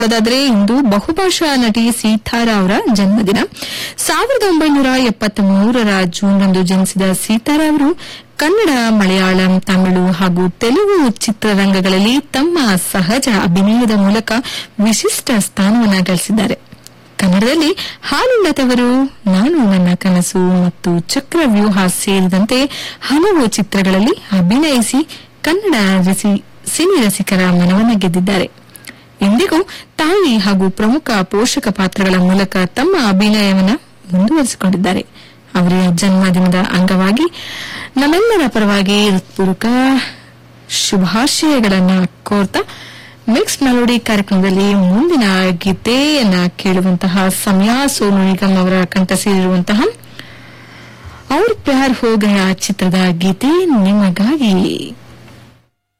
ಅದಾದ್ರೆ ಇಂದು ಬಹುಭಾಷಾ ನಟಿ ಸೀತಾರಾ ಅವರ ಜನ್ಮದಿನ ಸಾವಿರದ ಒಂಬೈನೂರ ಎಪ್ಪತ್ತ ಮೂರರ ಜೂನ್ರಂದು ಜನಿಸಿದ ಸೀತಾರಾ ಅವರು ಕನ್ನಡ ಮಲಯಾಳಂ ತಮಿಳು ಹಾಗೂ ತೆಲುಗು ಚಿತ್ರರಂಗಗಳಲ್ಲಿ ತಮ್ಮ ಸಹಜ ಅಭಿನಯದ ಮೂಲಕ ವಿಶಿಷ್ಟ ಸ್ಥಾನವನ್ನು ಗಳಿಸಿದ್ದಾರೆ ಕನ್ನಡದಲ್ಲಿ ಹಾಲುಳ್ಳದವರು ನಾನು ನನ್ನ ಕನಸು ಮತ್ತು ಚಕ್ರವ್ಯೂಹ ಸೇರಿದಂತೆ ಹಲವು ಚಿತ್ರಗಳಲ್ಲಿ ಅಭಿನಯಿಸಿ ಕನ್ನಡ ರಸಿ- ಸಿನಿ ರಸಿಕರ ಮನವನ್ನು ಗೆದ್ದಿದ್ದಾರೆ ಇಂದಿಗೂ ತಾಯಿ ಹಾಗೂ ಪ್ರಮುಖ ಪೋಷಕ ಪಾತ್ರಗಳ ಮೂಲಕ ತಮ್ಮ ಅಭಿನಯವನ್ನು ಮುಂದುವರಿಸಿಕೊಂಡಿದ್ದಾರೆ ಅವರ ಜನ್ಮದಿನದ ಅಂಗವಾಗಿ ನಮ್ಮೆಲ್ಲರ ಪರವಾಗಿ ಹೃತ್ಪೂರ್ವಕ ಶುಭಾಶಯಗಳನ್ನ ಕೋರ್ತಾ ಮಿಕ್ಸ್ ಮೆಲೋಡಿ ಕಾರ್ಯಕ್ರಮದಲ್ಲಿ ಮುಂದಿನ ಗೀತೆಯನ್ನ ಕೇಳುವಂತಹ ಸಮಯ ಸೋನು ನಿಗಮ್ ಅವರ ಕಂಠ ಸೇರಿರುವಂತಹ ಅವ್ರ ಪ್ಯಾರ್ ಹೋ ಗಯಾ ಚಿತ್ರದ ಗೀತೆ ನಿಮಗಾಗಿ